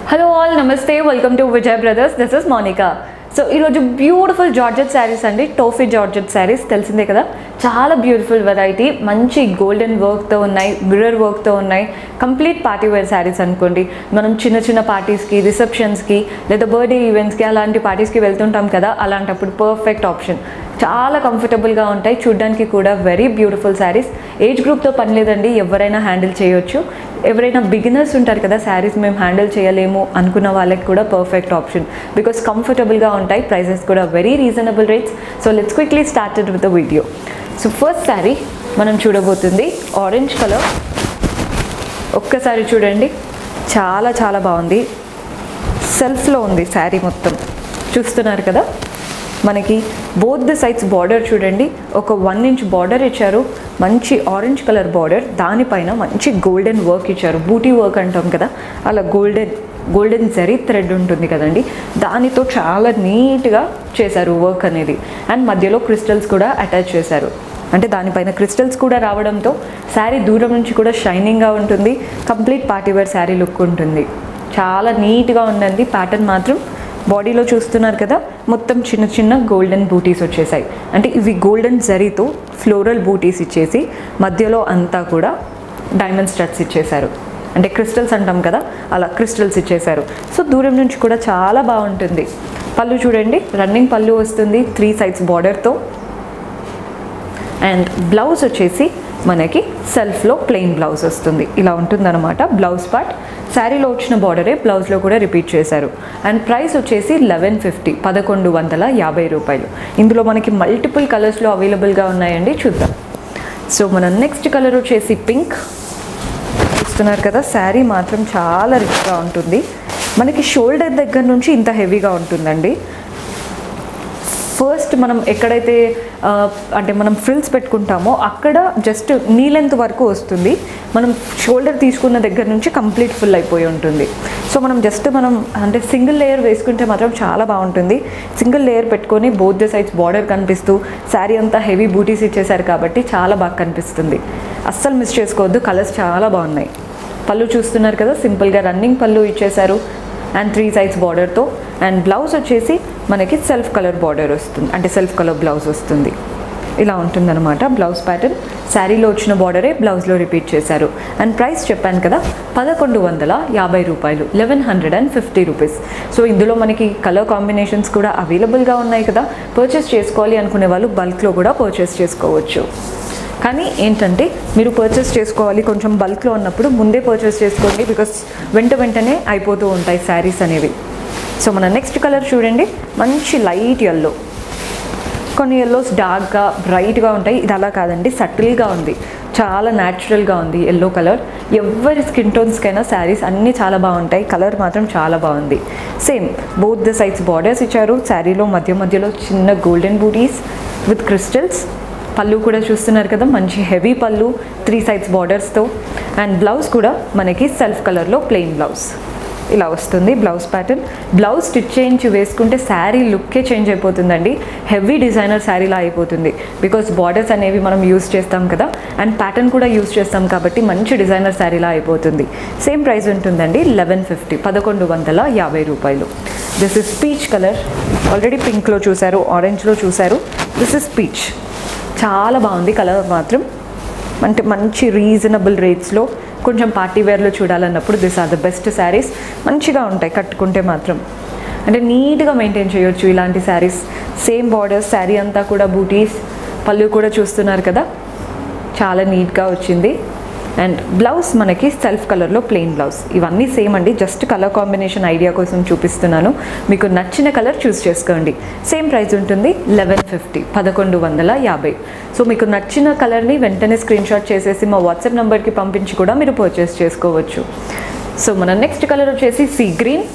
hello all నమస్తే welcome to Vijay brothers this is Monica so ఈరోజు beautiful georgette sarees అండి టోఫీ జార్జెట్ శారీస్ తెలిసిందే కదా చాలా బ్యూటిఫుల్ వెరైటీ మంచి గోల్డెన్ వర్క్తో ఉన్నాయి మిర్రర్ వర్క్తో ఉన్నాయి కంప్లీట్ పార్టీ వేర్ శారీస్ అనుకోండి మనం చిన్న చిన్న పార్టీస్కి రిసెప్షన్స్కి లేదా బర్త్డే ఈవెంట్స్కి అలాంటి పార్టీస్కి వెళ్తుంటాం కదా అలాంటప్పుడు పర్ఫెక్ట్ ఆప్షన్ చాలా కంఫర్టబుల్గా ఉంటాయి చూడ్డానికి కూడా వెరీ బ్యూటిఫుల్ శారీస్ ఏజ్ గ్రూప్తో పని లేదండి ఎవరైనా హ్యాండిల్ చేయొచ్చు ఎవరైనా బిగినర్స్ ఉంటారు కదా శారీస్ మేము హ్యాండిల్ చేయలేము అనుకున్న వాళ్ళకి కూడా పర్ఫెక్ట్ ఆప్షన్ బికాస్ కంఫర్టబుల్గా ఉంటాయి ప్రైజెస్ కూడా very reasonable rates so let's quickly started with the video so first saree మనం చూడబోతుంది ఆరెంజ్ కలర్ ఒక్కసారి చూడండి చాలా చాలా బాగుంది సెల్ఫ్లో ఉంది శారీ మొత్తం చూస్తున్నారు కదా మనకి బోత్ ద సైడ్స్ బార్డర్ చూడండి ఒక వన్ ఇంచ్ బార్డర్ ఇచ్చారు మంచి ఆరెంజ్ కలర్ బార్డర్ దానిపైన మంచి గోల్డెన్ వర్క్ ఇచ్చారు బూటీ వర్క్ అంటాం కదా అలా గోల్డెన్ గోల్డెన్ జరీ థ్రెడ్ ఉంటుంది కదండి దానితో చాలా నీట్గా చేశారు వర్క్ అనేది అండ్ మధ్యలో క్రిస్టల్స్ కూడా అటాచ్ చేశారు అంటే దానిపైన క్రిస్టల్స్ కూడా రావడంతో శారీ దూరం నుంచి కూడా షైనింగ్గా ఉంటుంది కంప్లీట్ పార్టీవేర్ శారీ లుక్ ఉంటుంది చాలా నీట్గా ఉండండి ప్యాటర్న్ మాత్రం బాడీలో చూస్తున్నారు కదా మొత్తం చిన్న చిన్న గోల్డెన్ బూటీస్ వచ్చేసాయి అంటే ఇవి గోల్డెన్ జరీతో ఫ్లోరల్ బూటీస్ ఇచ్చేసి మధ్యలో అంతా కూడా డైమండ్ స్టడ్స్ ఇచ్చేశారు అంటే క్రిస్టల్స్ అంటాం కదా అలా క్రిస్టల్స్ ఇచ్చేశారు సో దూరం నుంచి కూడా చాలా బాగుంటుంది పళ్ళు చూడండి రన్నింగ్ పళ్ళు వస్తుంది త్రీ సైడ్స్ బార్డర్తో అండ్ బ్లౌజ్ వచ్చేసి మనకి సెల్ఫ్లో ప్లెయిన్ బ్లౌజ్ వస్తుంది ఇలా ఉంటుందన్నమాట బ్లౌజ్ పార్ట్ శారీలో వచ్చిన బార్డరే బ్లౌజ్లో కూడా రిపీట్ చేశారు అండ్ ప్రైస్ వచ్చేసి లెవెన్ ఫిఫ్టీ పదకొండు వందల యాభై రూపాయలు ఇందులో మనకి మల్టిపుల్ కలర్స్లో అవైలబుల్గా ఉన్నాయండి చూద్దాం సో మన నెక్స్ట్ కలర్ వచ్చేసి పింక్ చూస్తున్నారు కదా శారీ మాత్రం చాలా రిచ్గా ఉంటుంది మనకి షోల్డర్ దగ్గర నుంచి ఇంత హెవీగా ఉంటుందండి ఫస్ట్ మనం ఎక్కడైతే ఆ, అంటే మనం ఫ్రిల్స్ పెట్టుకుంటామో అక్కడ జస్ట్ నీ లెంత్ వరకు వస్తుంది మనం షోల్డర్ తీసుకున్న దగ్గర నుంచి కంప్లీట్ ఫుల్ అయిపోయి ఉంటుంది సో మనం జస్ట్ మనం అంటే సింగిల్ లేయర్ వేసుకుంటే మాత్రం చాలా బాగుంటుంది సింగిల్ లేయర్ పెట్టుకొని బోత్ ద సైడ్స్ బార్డర్ కనిపిస్తూ శారీ అంతా హెవీ బూటీస్ ఇచ్చేసారు కాబట్టి చాలా బాగా కనిపిస్తుంది అస్సలు మిస్ చేసుకోవద్దు కలర్స్ చాలా బాగున్నాయి పళ్ళు చూస్తున్నారు కదా సింపుల్గా రన్నింగ్ పళ్ళు ఇచ్చేశారు అండ్ త్రీ సైడ్స్ బార్డర్తో అండ్ బ్లౌజ్ వచ్చేసి మనకి సెల్ఫ్ కలర్ బార్డర్ వస్తుంది అంటే సెల్ఫ్ కలర్ బ్లౌజ్ వస్తుంది ఇలా ఉంటుందన్నమాట బ్లౌజ్ ప్యాటర్న్ శారీలో వచ్చిన బార్డరే బ్లౌజ్లో రిపీట్ చేశారు అండ్ ప్రైస్ చెప్పాను కదా పదకొండు వందల యాభై రూపాయలు eleven hundred and fifty rupees so ఇందులో మనకి కలర్ కాంబినేషన్స్ కూడా అవైలబుల్గా ఉన్నాయి కదా పర్చేస్ చేసుకోవాలి అనుకునే వాళ్ళు బల్క్లో కూడా పర్చేస్ చేసుకోవచ్చు కానీ ఏంటంటే మీరు పర్చేస్ చేసుకోవాలి కొంచెం బల్క్లో ఉన్నప్పుడు ముందే పర్చేస్ చేసుకోండి బికాస్ వెంట వెంటనే అయిపోతూ ఉంటాయి శారీస్ అనేవి సో మన నెక్స్ట్ కలర్ చూడండి మంచి లైట్ ఎల్లో కొన్ని ఎల్లోస్ డార్క్గా బ్రైట్గా ఉంటాయి ఇది అలా కాదండి సటిల్గా ఉంది చాలా న్యాచురల్గా ఉంది ఎల్లో కలర్ ఎవరి స్కిన్ టోన్స్కైనా శారీస్ అన్నీ చాలా బాగుంటాయి కలర్ మాత్రం చాలా బాగుంది same both the sides borders ఇచ్చారు శారీలో మధ్య మధ్యలో చిన్న గోల్డెన్ బూటీస్ విత్ క్రిస్టల్స్ పళ్ళు కూడా చూస్తున్నారు కదా మంచి హెవీ పళ్ళు త్రీ సైడ్స్ బార్డర్స్తో అండ్ బ్లౌజ్ కూడా మనకి సెల్ఫ్ కలర్లో ప్లెయిన్ బ్లౌజ్ ఇలా వస్తుంది బ్లౌజ్ ప్యాటర్న్ బ్లౌజ్ స్టిచ్ చేయించి వేసుకుంటే శారీ లుక్కే చేంజ్ అయిపోతుందండి హెవీ డిజైనర్ శారీలా అయిపోతుంది బికాస్ బార్డర్స్ అనేవి మనం యూస్ చేస్తాం కదా అండ్ ప్యాటర్న్ కూడా యూస్ చేస్తాం కాబట్టి మంచి డిజైనర్ శారీలా అయిపోతుంది సేమ్ ప్రైస్ ఉంటుందండి లెవెన్ ఫిఫ్టీ పదకొండు వందల యాభై రూపాయలు this is peach colour already పింక్లో చూశారు ఆరెంజ్లో చూశారు దిస్ ఇస్ పీచ్ చాలా బాగుంది కలర్ మాత్రం అంటే మంచి రీజనబుల్ రేట్స్లో కొంచెం పార్టీ వేర్లో చూడాలన్నప్పుడు this are the best saris మంచిగా ఉంటాయి కట్టుకుంటే మాత్రం అంటే నీట్గా మెయింటైన్ చేయొచ్చు ఇలాంటి శారీస్ సేమ్ బార్డర్స్ శారీ అంతా కూడా బూటీస్ పళ్ళు కూడా చూస్తున్నారు కదా చాలా నీట్గా వచ్చింది అండ్ బ్లౌజ్ మనకి సెల్ఫ్ కలర్లో ప్లెయిన్ బ్లౌజ్ ఇవన్నీ సేమ్ అండి జస్ట్ కలర్ కాంబినేషన్ ఐడియా కోసం చూపిస్తున్నాను మీకు నచ్చిన కలర్ చూస్ చేసుకోండి సేమ్ ప్రైస్ ఉంటుంది లెవెన్ ఫిఫ్టీ పదకొండు వందల యాభై సో మీకు నచ్చిన కలర్ని వెంటనే స్క్రీన్ షాట్ చేసేసి మా వాట్సాప్ నెంబర్కి పంపించి కూడా మీరు పర్చేస్ చేసుకోవచ్చు సో మన నెక్స్ట్ కలర్ వచ్చేసి సీ గ్రీన్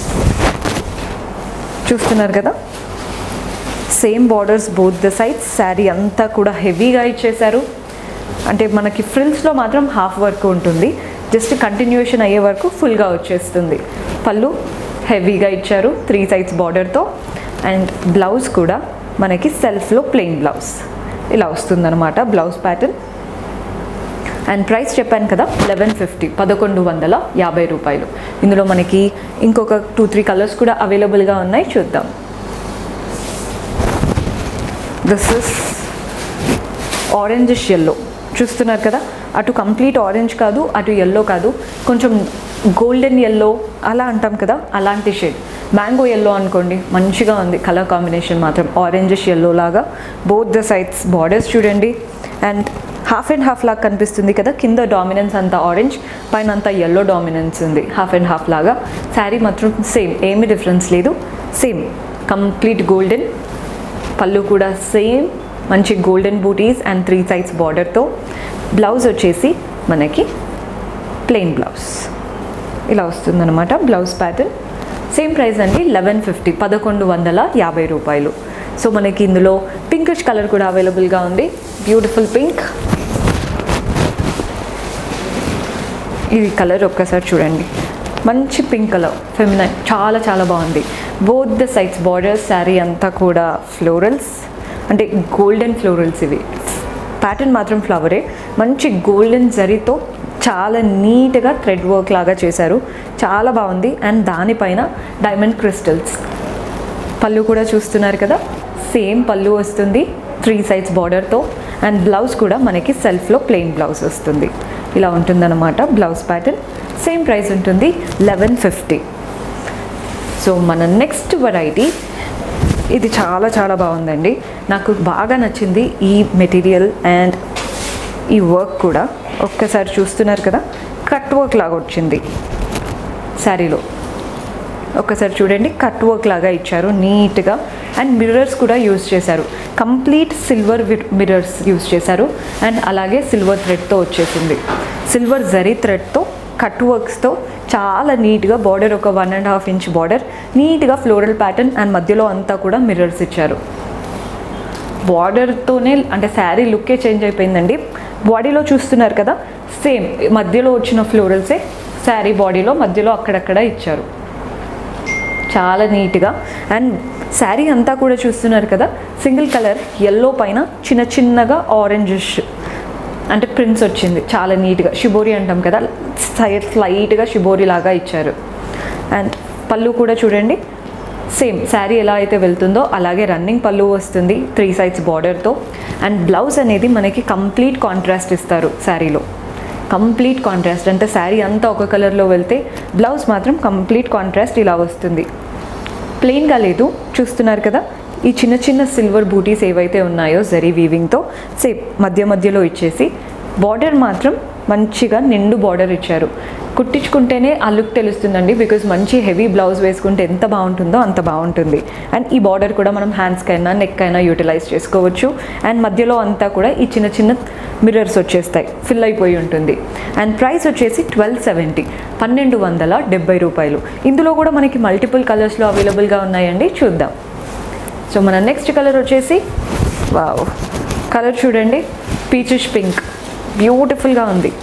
చూస్తున్నారు కదా same borders both the sides sari అంతా కూడా హెవీగా ఇచ్చేశారు అంటే మనకి ఫ్రిల్స్లో మాత్రం హాఫ్ వర్క్ ఉంటుంది జస్ట్ కంటిన్యూషన్ అయ్యే వరకు ఫుల్గా వచ్చేస్తుంది పళ్ళు హెవీగా ఇచ్చారు త్రీ సైడ్స్ బార్డర్తో అండ్ బ్లౌజ్ కూడా మనకి సెల్ఫ్లో ప్లెయిన్ బ్లౌజ్ ఇలా వస్తుందన్నమాట బ్లౌజ్ ప్యాటర్న్ అండ్ ప్రైస్ చెప్పాను కదా లెవెన్ ఫిఫ్టీ పదకొండు వందల యాభై రూపాయలు ఇందులో మనకి ఇంకొక టూ త్రీ కలర్స్ కూడా అవైలబుల్గా ఉన్నాయి చూద్దాం దిస్ ఇస్ ఆరెంజిష్ ఎల్లో చూస్తున్నారు కదా అటు కంప్లీట్ ఆరెంజ్ కాదు అటు ఎల్లో కాదు కొంచెం గోల్డెన్ ఎల్లో అలా అంటాం కదా అలాంటి షేడ్ మ్యాంగో ఎల్లో అనుకోండి మంచిగా ఉంది కలర్ కాంబినేషన్ మాత్రం ఆరెంజిష్ ఎల్లో లాగా బోత్ ద సైడ్స్ బార్డర్స్ చూడండి అండ్ హాఫ్ అండ్ హాఫ్ లాగా కనిపిస్తుంది కదా కింద డామినెన్స్ అంతా ఆరెంజ్ పైన అంతా ఎల్లో డామినెన్స్ ఉంది హాఫ్ అండ్ హాఫ్ లాగా శారీ మాత్రం సేమ్ ఏమీ డిఫరెన్స్ లేదు సేమ్ కంప్లీట్ గోల్డెన్ పళ్ళు కూడా సేమ్ మంచి golden butis and three sides బార్డర్తో బ్లౌజ్ వచ్చేసి మనకి ప్లెయిన్ బ్లౌజ్ ఇలా వస్తుందన్నమాట బ్లౌజ్ ప్యాటర్న్ సేమ్ ప్రైస్ అండి లెవెన్ ఫిఫ్టీ పదకొండు వందల యాభై రూపాయలు సో మనకి ఇందులో పింకిష్ కలర్ కూడా అవైలబుల్గా ఉంది బ్యూటిఫుల్ పింక్ ఇది కలర్ ఒక్కసారి చూడండి మంచి పింక్ కలర్ ఫెమినైన్ చాలా చాలా బాగుంది both the sides borders sari అంతా కూడా ఫ్లోరల్స్ అంటే గోల్డెన్ ఫ్లోరల్స్ ఇవి ప్యాటర్న్ మాత్రం ఫ్లవరే మంచి గోల్డెన్ జరీతో చాలా నీట్గా థ్రెడ్ వర్క్ లాగా చేశారు చాలా బాగుంది అండ్ దానిపైన డైమండ్ క్రిస్టల్స్ పళ్ళు కూడా చూస్తున్నారు కదా సేమ్ పళ్ళు వస్తుంది త్రీ సైడ్స్ బార్డర్తో అండ్ బ్లౌజ్ కూడా మనకి సెల్ఫ్లో ప్లెయిన్ బ్లౌజ్ వస్తుంది ఇలా ఉంటుందన్నమాట బ్లౌజ్ ప్యాటర్న్ సేమ్ ప్రైస్ ఉంటుంది లెవెన్ ఫిఫ్టీ సో మన నెక్స్ట్ వెరైటీ ఇది చాలా చాలా బాగుందండి నాకు బాగా నచ్చింది ఈ మెటీరియల్ అండ్ ఈ వర్క్ కూడా ఒక్కసారి చూస్తున్నారు కదా కట్ వర్క్ లాగా వచ్చింది శారీలో ఒక్కసారి చూడండి కట్ వర్క్ లాగా ఇచ్చారు నీట్గా అండ్ మిర్రర్స్ కూడా యూజ్ చేశారు కంప్లీట్ సిల్వర్ మిర్రర్స్ యూజ్ చేశారు అండ్ అలాగే సిల్వర్ థ్రెడ్తో వచ్చేసింది సిల్వర్ జరీ థ్రెడ్తో కట్ వర్క్స్తో చాలా నీట్గా బార్డర్ ఒక one and half inch border నీట్గా ఫ్లోరల్ ప్యాటర్న్ అండ్ మధ్యలో అంతా కూడా మిర్రర్స్ ఇచ్చారు బార్డర్తోనే అంటే శారీ లుక్కే చేంజ్ అయిపోయిందండి బాడీలో చూస్తున్నారు కదా సేమ్ మధ్యలో వచ్చిన ఫ్లోరల్సే శారీ బాడీలో మధ్యలో అక్కడక్కడ ఇచ్చారు చాలా నీట్గా అండ్ శారీ అంతా కూడా చూస్తున్నారు కదా సింగిల్ కలర్ ఎల్లో పైన చిన్న చిన్నగా ఆరెంజిష్ అంటే ప్రింట్స్ వచ్చింది చాలా నీట్గా షిబోరి అంటాం కదా సైడ్ స్లైట్గా షిబోరి లాగా ఇచ్చారు అండ్ పళ్ళు కూడా చూడండి సేమ్ శారీ ఎలా అయితే వెళ్తుందో అలాగే రన్నింగ్ పళ్ళు వస్తుంది త్రీ సైడ్స్ బార్డర్తో అండ్ బ్లౌజ్ అనేది మనకి కంప్లీట్ కాంట్రాస్ట్ ఇస్తారు శారీలో కంప్లీట్ కాంట్రాస్ట్ అంటే శారీ అంతా ఒక కలర్లో వెళ్తే బ్లౌజ్ మాత్రం కంప్లీట్ కాంట్రాస్ట్ ఇలా వస్తుంది ప్లెయిన్గా లేదు చూస్తున్నారు కదా ఈ చిన్న చిన్న సిల్వర్ బూటీస్ ఏవైతే ఉన్నాయో జరీ వీవింగ్తో సేమ్ మధ్య మధ్యలో ఇచ్చేసి బార్డర్ మాత్రం మంచిగా నిండు బార్డర్ ఇచ్చారు కుట్టించుకుంటేనే ఆ లుక్ తెలుస్తుందండి బికాజ్ మంచి హెవీ బ్లౌజ్ వేసుకుంటే ఎంత బాగుంటుందో అంత బాగుంటుంది అండ్ ఈ బార్డర్ కూడా మనం హ్యాండ్స్కైనా నెక్ అయినా యూటిలైజ్ చేసుకోవచ్చు అండ్ మధ్యలో అంతా కూడా ఈ చిన్న చిన్న మిర్రర్స్ వచ్చేస్తాయి ఫిల్ అయిపోయి ఉంటుంది అండ్ ప్రైస్ వచ్చేసి ట్వెల్వ్ సెవెంటీ పన్నెండు వందల డెబ్బై రూపాయలు ఇందులో కూడా మనకి మల్టిపుల్ కలర్స్లో అవైలబుల్గా ఉన్నాయండి చూద్దాం సో మన నెక్స్ట్ కలర్ వచ్చేసి వావ్ కలర్ చూడండి పీచిష్ పింక్ బ్యూటిఫుల్గా ఉంది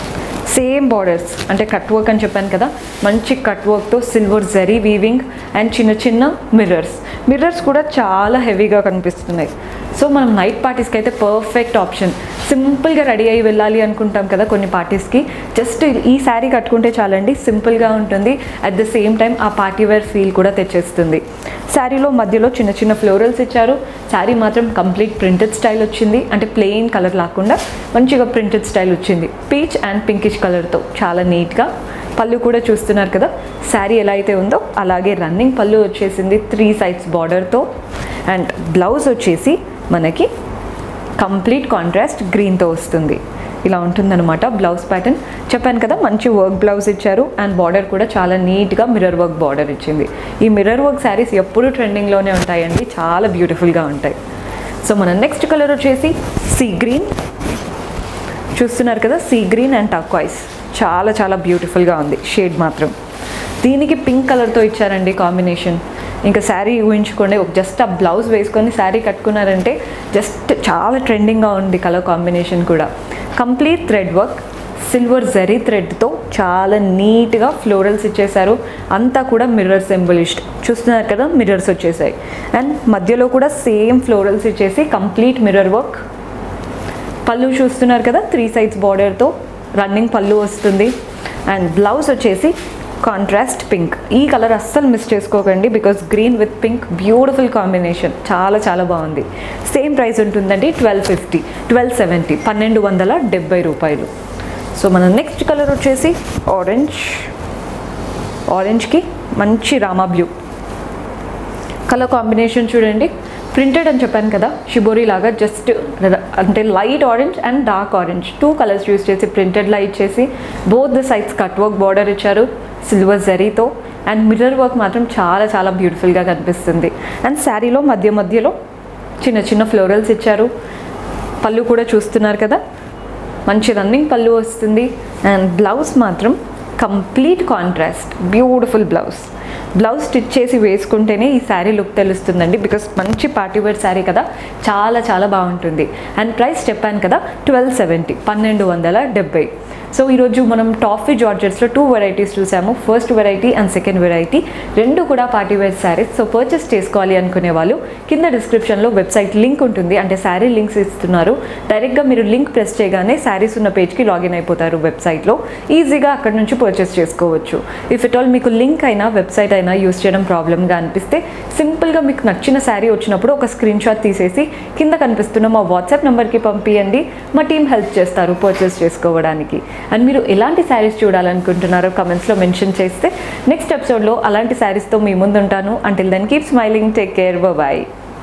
సేమ్ బార్డర్స్ అంటే కట్ వర్క్ అని చెప్పాను కదా మంచి కట్ వర్క్తో సిల్వర్ జరీ వీవింగ్ అండ్ చిన్న చిన్న మిర్రర్స్ మిర్రర్స్ కూడా చాలా హెవీగా కనిపిస్తున్నాయి సో మనం నైట్ పార్టీస్కి అయితే పర్ఫెక్ట్ ఆప్షన్ సింపుల్గా రెడీ అయ్యి వెళ్ళాలి అనుకుంటాం కదా కొన్ని పార్టీస్కి జస్ట్ ఈ శారీ కట్టుకుంటే చాలండి సింపుల్గా ఉంటుంది అట్ ద సేమ్ టైం ఆ పార్టీ వేర్ ఫీల్ కూడా తెచ్చేస్తుంది శారీలో మధ్యలో చిన్న చిన్న ఫ్లోరల్స్ ఇచ్చారు శారీ మాత్రం కంప్లీట్ ప్రింటెడ్ స్టైల్ వచ్చింది అంటే ప్లెయిన్ కలర్ లాకుండా మంచిగా ప్రింటెడ్ స్టైల్ వచ్చింది పీచ్ అండ్ పింకిష్ కలర్తో చాలా నీట్గా పళ్ళు కూడా చూస్తున్నారు కదా శారీ ఎలా అయితే ఉందో అలాగే రన్నింగ్ పళ్ళు వచ్చేసింది త్రీ సైడ్స్ బార్డర్తో అండ్ బ్లౌజ్ వచ్చేసి మనకి కంప్లీట్ కాంట్రాస్ట్ గ్రీన్తో వస్తుంది ఇలా ఉంటుందన్నమాట బ్లౌజ్ ప్యాటర్న్ చెప్పాను కదా మంచి వర్క్ బ్లౌజ్ ఇచ్చారు అండ్ బార్డర్ కూడా చాలా నీట్గా మిర్రర్ వర్క్ బార్డర్ ఇచ్చింది ఈ మిర్రర్ వర్క్ శారీస్ ఎప్పుడూ ట్రెండింగ్లోనే ఉంటాయండి చాలా బ్యూటిఫుల్గా ఉంటాయి సో మన నెక్స్ట్ కలర్ వచ్చేసి సీ గ్రీన్ చూస్తున్నారు కదా సీ గ్రీన్ అండ్ టక్వాయిస్ చాలా చాలా బ్యూటిఫుల్గా ఉంది షేడ్ మాత్రం దీనికి పింక్ కలర్తో ఇచ్చారండి కాంబినేషన్ ఇంకా శారీ ఊహించుకోండి ఒక జస్ట్ ఆ బ్లౌజ్ వేసుకొని శారీ కట్టుకున్నారంటే జస్ట్ చాలా ట్రెండింగ్గా ఉంది కలర్ కాంబినేషన్ కూడా complete thread work silver zari థ్రెడ్తో చాలా నీట్గా ఫ్లోరల్స్ ఇచ్చేసారు అంతా కూడా మిర్రర్స్ ఎంబలిష్డ్ చూస్తున్నారు కదా మిర్రర్స్ వచ్చేసాయి అండ్ మధ్యలో కూడా సేమ్ ఫ్లోరల్స్ ఇచ్చేసి కంప్లీట్ మిర్రర్ వర్క్ పళ్ళు చూస్తున్నారు కదా త్రీ సైడ్స్ బార్డర్తో రన్నింగ్ పళ్ళు వస్తుంది అండ్ బ్లౌజ్ వచ్చేసి కాంట్రాస్ట్ పింక్ ఈ కలర్ అస్సలు మిస్ చేసుకోకండి because green with pink beautiful combination చాలా చాలా బాగుంది సేమ్ ప్రైస్ ఉంటుందండి ట్వెల్వ్ ఫిఫ్టీ ట్వెల్వ్ సెవెంటీ పన్నెండు వందల డెబ్బై రూపాయలు సో మన నెక్స్ట్ కలర్ వచ్చేసి ఆరెంజ్ ఆరెంజ్కి మంచి రామా బ్లూ కలర్ కాంబినేషన్ చూడండి ప్రింటెడ్ అని చెప్పాను కదా షిబోరి లాగా జస్ట్ అంటే light orange and dark orange two colours use చేసి ప్రింటెడ్లా ఇచ్చేసి both the sides cut work border ఇచ్చారు సిల్వర్ జరీతో అండ్ మిర్రర్ వర్క్ మాత్రం చాలా చాలా బ్యూటిఫుల్గా కనిపిస్తుంది అండ్ శారీలో మధ్య మధ్యలో చిన్న చిన్న ఫ్లోరల్స్ ఇచ్చారు పళ్ళు కూడా చూస్తున్నారు కదా మంచి రన్నింగ్ పళ్ళు వస్తుంది అండ్ బ్లౌజ్ మాత్రం complete contrast beautiful blouse blouse stitch చేసి వేసుకుంటేనే ఈ శారీ లుక్ తెలుస్తుందండి బికాస్ మంచి పార్టీ వేర్ శారీ కదా చాలా చాలా బాగుంటుంది అండ్ ప్రైస్ చెప్పాను కదా ట్వెల్వ్ సెవెంటీ పన్నెండు వందల డెబ్బై సో ఈరోజు మనం టాఫీ జార్జెట్స్లో టూ వెరైటీస్ చూసాము first variety and second variety రెండు కూడా party wear saris so purchase చేసుకోవాలి అనుకునే వాళ్ళు కింద డిస్క్రిప్షన్లో వెబ్సైట్ లింక్ ఉంటుంది అంటే శారీ లింక్స్ ఇస్తున్నారు డైరెక్ట్గా మీరు లింక్ ప్రెస్ చేయగానే శారీస్ ఉన్న పేజ్కి లాగిన్ అయిపోతారు వెబ్సైట్లో ఈజీగా అక్కడ నుంచి పర్చేస్ చేసుకోవచ్చు ఇఫ్ ఇట్ ఆల్ మీకు లింక్ అయినా వెబ్సైట్ అయినా యూస్ చేయడం ప్రాబ్లమ్గా అనిపిస్తే సింపుల్గా మీకు నచ్చిన శారీ వచ్చినప్పుడు ఒక స్క్రీన్ షాట్ తీసేసి కింద కనిపిస్తున్న మా వాట్సాప్ నెంబర్కి పంపియండి మా టీం హెల్ప్ చేస్తారు పర్చేస్ చేసుకోవడానికి అండ్ మీరు ఎలాంటి శారీస్ చూడాలనుకుంటున్నారో కమెంట్స్లో మెన్షన్ చేస్తే నెక్స్ట్ ఎపిసోడ్లో అలాంటి శారీస్తో మీ ముందు ఉంటాను until then keep smiling take care bye